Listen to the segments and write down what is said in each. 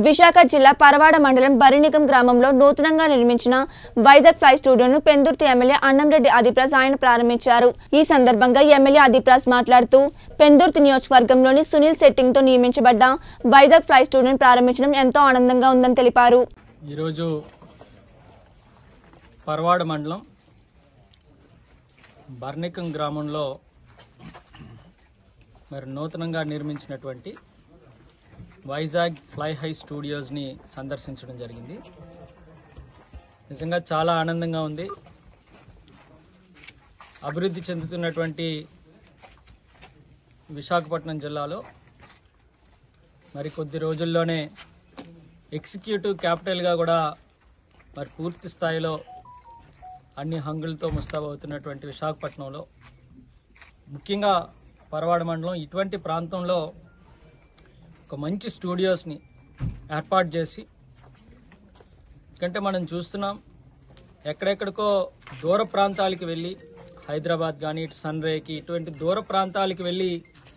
విశాఖ జిల్లా పరవాడ మండలం బరినికం గ్రామంలో నూతనంగా నిర్మించిన వైజాగ్ ఫ్లై స్టూడియోను పెందుర్తి ఎమ్మెల్యే అన్నంరెడ్డి ఆదిప్రాజ్ ఆయన ప్రారంభించారు ఈ సందర్భంగా ఎమ్మెల్యే ఆదిప్రాజ్ మాట్లాడుతూ పెందుర్తి నియోజకవర్గంలోని సునీల్ సెట్టింగ్తో నియమించబడ్డ వైజాగ్ ఫ్లై స్టూడియోను ప్రారంభించడం ఎంతో ఆనందంగా ఉందని తెలిపారు ఈరోజు పర్వాడ మండలం బర్నికం గ్రామంలో మరి నూతనంగా నిర్మించినటువంటి వైజాగ్ ఫ్లై హై స్టూడియోస్ని సందర్శించడం జరిగింది నిజంగా చాలా ఆనందంగా ఉంది అభివృద్ధి చెందుతున్నటువంటి విశాఖపట్నం జిల్లాలో మరి కొద్ది రోజుల్లోనే ఎగ్జిక్యూటివ్ క్యాపిటల్గా కూడా మరి పూర్తి స్థాయిలో అన్ని హంగులతో ముస్తాబవుతున్నటువంటి విశాఖపట్నంలో ముఖ్యంగా పరవాడ మండలం ఇటువంటి ప్రాంతంలో ఒక మంచి స్టూడియోస్ని ఏర్పాటు చేసి ఎందుకంటే మనం చూస్తున్నాం ఎక్కడెక్కడికో దూర ప్రాంతాలకి వెళ్ళి హైదరాబాద్ కానీ ఇటు సన్ రేకి ఇటువంటి దూర ప్రాంతాలకి వెళ్ళి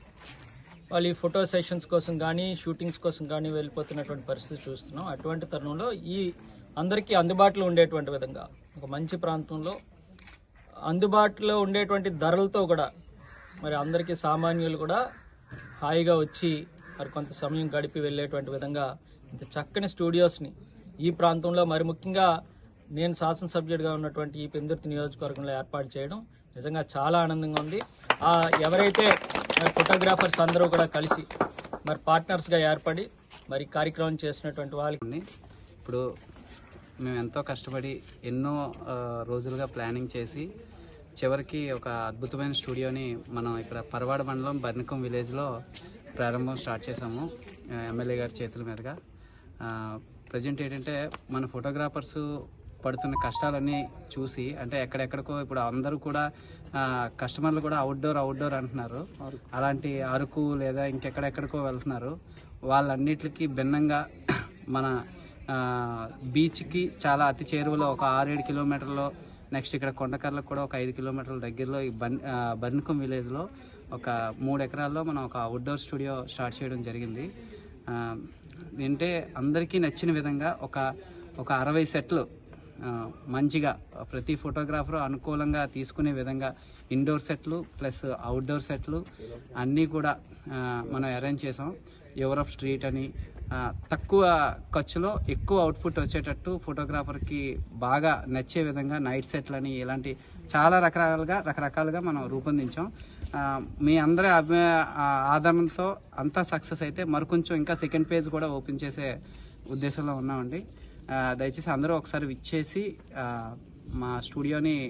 వాళ్ళు ఈ ఫోటో సెషన్స్ కోసం కానీ షూటింగ్స్ కోసం కానీ వెళ్ళిపోతున్నటువంటి పరిస్థితి చూస్తున్నాం అటువంటి తరుణంలో ఈ అందరికీ అందుబాటులో ఉండేటువంటి విధంగా ఒక మంచి ప్రాంతంలో అందుబాటులో ఉండేటువంటి ధరలతో కూడా మరి అందరికీ సామాన్యులు కూడా హాయిగా వచ్చి మరి కొంత సమయం గడిపి వెళ్ళేటువంటి విధంగా ఇంత చక్కని స్టూడియోస్ని ఈ ప్రాంతంలో మరి ముఖ్యంగా నేను శాసనసభ్యుడిగా ఉన్నటువంటి ఈ పెందుర్తి నియోజకవర్గంలో ఏర్పాటు చేయడం నిజంగా చాలా ఆనందంగా ఉంది ఆ ఎవరైతే మరి ఫోటోగ్రాఫర్స్ అందరూ కూడా కలిసి మరి పార్ట్నర్స్గా ఏర్పడి మరి ఈ కార్యక్రమం చేసినటువంటి వాళ్ళకి ఉంది. ఇప్పుడు మేము ఎంతో కష్టపడి ఎన్నో ఆ, రోజులుగా ప్లానింగ్ చేసి చివరికి ఒక అద్భుతమైన స్టూడియోని మనం ఇక్కడ పరవాడ మండలం బర్నికం విలేజ్లో ప్రారంభం స్టార్ట్ చేసాము ఆ, ఎమ్మెల్యే గారి చేతుల మీదుగా ప్రజెంట్ ఏంటంటే మన ఫోటోగ్రాఫర్స్ పడుతున్న కష్టాలన్నీ చూసి అంటే ఎక్కడెక్కడికో ఇప్పుడు అందరూ కూడా ఆ, కస్టమర్లు కూడా అవుట్డోర్ అవుట్డోర్ అంటున్నారు అలాంటి అరకు లేదా ఇంకెక్కడెక్కడికో వెళ్తున్నారు వాళ్ళన్నిటికీ భిన్నంగా మన ఆ, బీచ్కి చాలా అతి చేరువలో ఒక ఆరేడు కిలోమీటర్లో నెక్స్ట్ ఇక్కడ కొండకర్లకు కూడా ఒక ఐదు కిలోమీటర్ల దగ్గరలో ఈ బన్ ఆ, బర్నికం విలేజ్లో ఒక మూడు ఎకరాల్లో మనం ఒక అవుట్డోర్ స్టూడియో స్టార్ట్ చేయడం జరిగింది ఆ, ఏంటంటే అందరికీ నచ్చిన విధంగా ఒక ఒక అరవై సెట్లు ఆ, మంచిగా ప్రతి ఫోటోగ్రాఫర్ అనుకూలంగా తీసుకునే విధంగా ఇండోర్ సెట్లు ప్లస్ అవుట్డోర్ సెట్లు అన్నీ కూడా ఆ, మనం అరేంజ్ చేసాం యూరప్ స్ట్రీట్ అని ఆ, తక్కువ ఖర్చులో ఎక్కువ అవుట్పుట్ వచ్చేటట్టు ఫోటోగ్రాఫర్కి బాగా నచ్చే విధంగా నైట్ సెట్లని ఇలాంటి చాలా రకరకాలుగా రకరకాలుగా మనం రూపొందించాం ఆ, మీ అందరి అభి ఆ, ఆదరణతో అంతా సక్సెస్ అయితే మరికొంచెం ఇంకా సెకండ్ పేజ్ కూడా ఓపెన్ చేసే ఉద్దేశంలో ఉన్నామండి ఆ, దయచేసి అందరూ ఒకసారి విచ్చేసి ఆ, మా స్టూడియోని